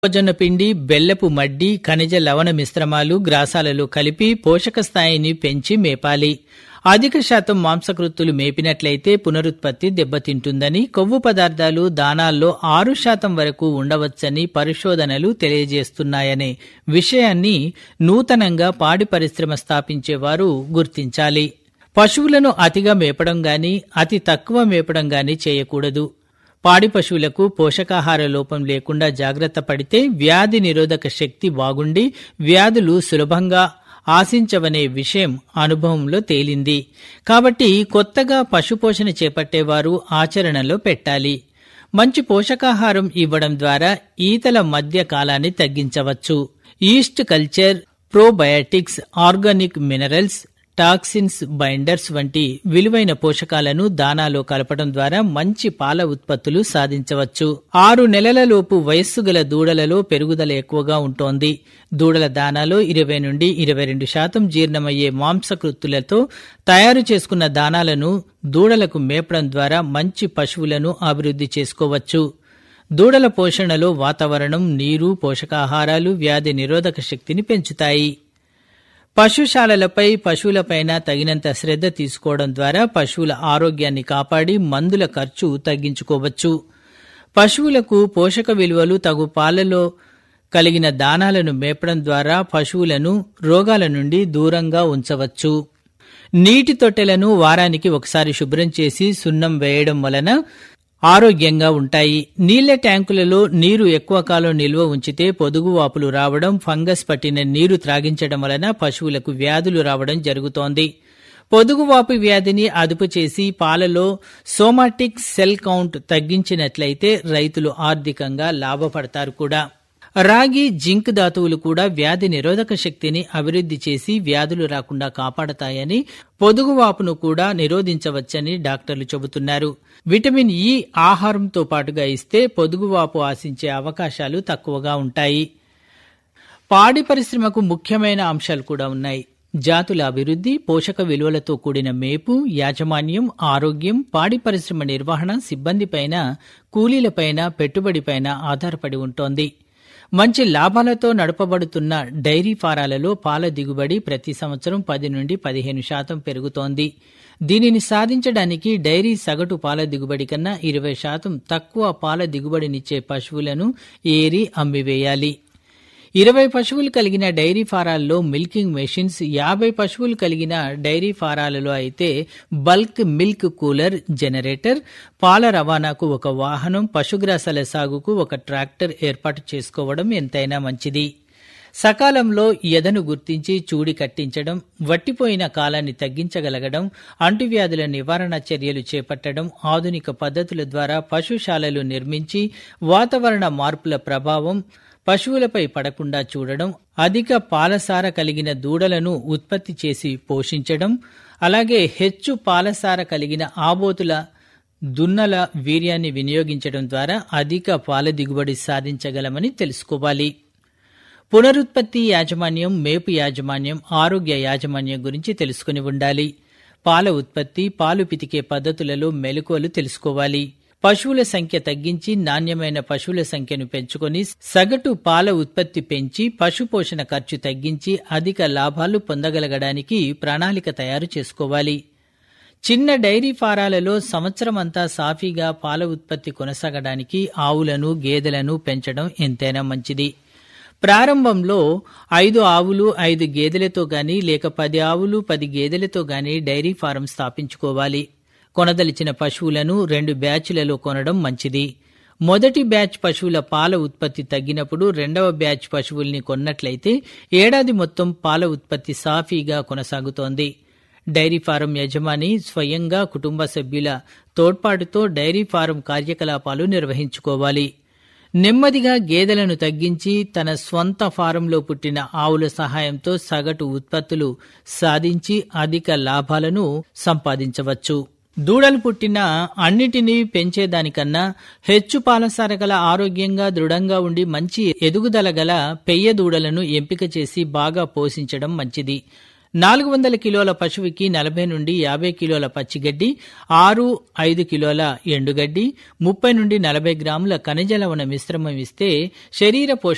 మొక్కజొన్న పిండి బెల్లపు మడ్డి ఖనిజ లవణ మిశ్రమాలు గ్రాసాలలో కలిపి పోషక స్థాయిని పెంచి మేపాలి అధిక శాతం మాంసకృత్తులు మేపినట్లయితే పునరుత్పత్తి దెబ్బతింటుందని కొవ్వు పదార్థాలు దానాల్లో ఆరు శాతం వరకు ఉండవచ్చని పరిశోధనలు తెలియజేస్తున్నాయనే విషయాన్ని నూతనంగా పాడి పరిశ్రమ స్థాపించేవారు గుర్తించాలి పశువులను అతిగా మేపడం గాని అతి తక్కువ మేపడం గాని చేయకూడదు పాడి పశువులకు పోషకాహార లోపం లేకుండా జాగ్రత్త పడితే వ్యాధి నిరోధక శక్తి బాగుండి వ్యాధులు సులభంగా ఆశించవనే విషయం అనుభవంలో తేలింది కాబట్టి కొత్తగా పశుపోషణ చేపట్టేవారు ఆచరణలో పెట్టాలి మంచి పోషకాహారం ఇవ్వడం ద్వారా ఈతల మధ్య కాలాన్ని తగ్గించవచ్చు yeast culture probiotics organic minerals toxins binders వంటి విలువైన పోషకాలను దానాలో కలపడం ద్వారా మంచి పాల ఉత్పత్తులు సాధించవచ్చు ఆరు నెలలలోపు వయస్సు గల దూడలలో పెరుగుదల ఎక్కువగా ఉంటోంది దూడల దానాలో ఇరవై నుండి ఇరవై రెండు శాతం జీర్ణమయ్యే మాంసకృత్తులతో తయారు చేసుకున్న దానాలను దూడలకు మేపడం ద్వారా మంచి పశువులను అభివృద్ధి చేసుకోవచ్చు దూడల పోషణలో వాతావరణం నీరు పోషకాహారాలు వ్యాధి నిరోధక శక్తిని పెంచుతాయి పశుశాలలపై పశువులపైన తగినంత శ్రద్ధ తీసుకోవడం ద్వారా పశువుల ఆరోగ్యాన్ని కాపాడి మందుల ఖర్చు తగ్గించుకోవచ్చు పశువులకు పోషక విలువలు తగు పాలలో కలిగిన దానాలను మేపడం ద్వారా పశువులను రోగాల నుండి దూరంగా ఉంచవచ్చు నీటి తొట్టెలను వారానికి ఒకసారి శుభ్రం చేసి సున్నం వేయడం వలన ఆరోగ్యంగా ఉంటాయి నీళ్ల ట్యాంకులలో నీరు ఎక్కువ కాలం నిల్వ ఉంచితే పొదుగు వాపులు రావడం ఫంగస్ పట్టిన నీరు త్రాగించడం వలన పశువులకు వ్యాధులు రావడం జరుగుతోంది పొదుగువాపు వ్యాధిని అదుపు చేసి పాలలో సోమాటిక్ సెల్ కౌంట్ తగ్గించినట్లయితే రైతులు ఆర్థికంగా లాభపడతారు కూడా రాగి జింక్ ధాతువులు కూడా వ్యాధి నిరోధక శక్తిని అభివృద్ధి చేసి వ్యాధులు రాకుండా కాపాడతాయని పొదుగువాపును కూడా నిరోధించవచ్చని డాక్టర్లు చెబుతున్నారు విటమిన్ ఇ ఆహారంతో పాటుగా ఇస్తే పొదుగువాపు ఆశించే అవకాశాలు తక్కువగా ఉంటాయి పాడి పరిశ్రమకు ముఖ్యమైన అంశాలు కూడా ఉన్నాయి జాతుల అభివృద్ధి పోషక విలువలతో కూడిన మేపు యాజమాన్యం ఆరోగ్యం పాడి పరిశ్రమ నిర్వహణ సిబ్బందిపైన కూలీలపైన పెట్టుబడిపైన ఆధారపడి ఉంటోంది మంచి లాభాలతో నడపబడుతున్న డైరీ ఫారాలలో పాల దిగుబడి ప్రతి సంవత్సరం పది నుండి పదిహేను శాతం పెరుగుతోంది దీనిని సాధించడానికి డైరీ సగటు పాల దిగుబడి కన్నా ఇరవై శాతం తక్కువ పాల దిగుబడినిచ్చే పశువులను ఏరి అమ్మివేయాలి ఇరవై పశువులు కలిగిన డైరీ ఫారాల్లో మిల్కింగ్ మెషిన్స్ యాభై పశువులు కలిగిన డైరీ ఫారాలలో అయితే బల్క్ మిల్క్ కూలర్ జనరేటర్ పాల రవాణాకు ఒక వాహనం పశుగ్రాసాల సాగుకు ఒక ట్రాక్టర్ ఏర్పాటు చేసుకోవడం ఎంతైనా మంచిది సకాలంలో ఎదను గుర్తించి చూడి కట్టించడం వట్టిపోయిన కాలాన్ని తగ్గించగలగడం అంటువ్యాధుల నివారణ చర్యలు చేపట్టడం ఆధునిక పద్ధతుల ద్వారా పశుశాలలు నిర్మించి వాతావరణ మార్పుల ప్రభావం పశువులపై పడకుండా చూడడం అధిక పాలసార కలిగిన దూడలను ఉత్పత్తి చేసి పోషించడం అలాగే హెచ్చు పాలసార కలిగిన ఆబోతుల దున్నల వీర్యాన్ని వినియోగించడం ద్వారా అధిక పాల దిగుబడి సాధించగలమని తెలుసుకోవాలి పునరుత్పత్తి యాజమాన్యం మేపు యాజమాన్యం ఆరోగ్య యాజమాన్యం గురించి తెలుసుకుని ఉండాలి పాల ఉత్పత్తి పాలు పితికే పద్ధతులలో మెలకువలు తెలుసుకోవాలి పశువుల సంఖ్య తగ్గించి నాణ్యమైన పశువుల సంఖ్యను పెంచుకొని సగటు పాల ఉత్పత్తి పెంచి పశుపోషణ ఖర్చు తగ్గించి అధిక లాభాలు పొందగలగడానికి ప్రణాళిక తయారు చేసుకోవాలి చిన్న డైరీ ఫారాలలో సంవత్సరమంతా సాఫీగా పాల ఉత్పత్తి కొనసాగడానికి ఆవులను గేదెలను పెంచడం ఎంతైనా మంచిది ప్రారంభంలో ఐదు ఆవులు ఐదు గేదెలతో గాని లేక పది ఆవులు పది గేదెలతో గాని డైరీ ఫారం స్థాపించుకోవాలి కొనదలిచిన పశువులను రెండు బ్యాచ్లలో కొనడం మంచిది మొదటి బ్యాచ్ పశువుల పాల ఉత్పత్తి తగ్గినప్పుడు రెండవ బ్యాచ్ పశువుల్ని కొన్నట్లయితే ఏడాది మొత్తం పాల ఉత్పత్తి సాఫీగా కొనసాగుతోంది డైరీ ఫారం యజమాని స్వయంగా కుటుంబ సభ్యుల తోడ్పాటుతో డైరీ ఫారం కార్యకలాపాలు నిర్వహించుకోవాలి నెమ్మదిగా గేదెలను తగ్గించి తన స్వంత ఫారంలో పుట్టిన ఆవుల సహాయంతో సగటు ఉత్పత్తులు సాధించి అధిక లాభాలను సంపాదించవచ్చు దూడలు పుట్టిన అన్నిటినీ పెంచేదానికన్నా హెచ్చు పాలసార గల ఆరోగ్యంగా దృఢంగా ఉండి మంచి ఎదుగుదల గల పెయ్య దూడలను ఎంపిక చేసి బాగా పోషించడం మంచిది నాలుగు వందల కిలోల పశువుకి నలభై నుండి యాభై కిలోల పచ్చిగడ్డి ఆరు ఐదు కిలోల ఎండుగడ్డి ముప్పై నుండి నలభై గ్రాముల ఖనిజ లవణ మిశ్రమం ఇస్తే శరీర పోషణ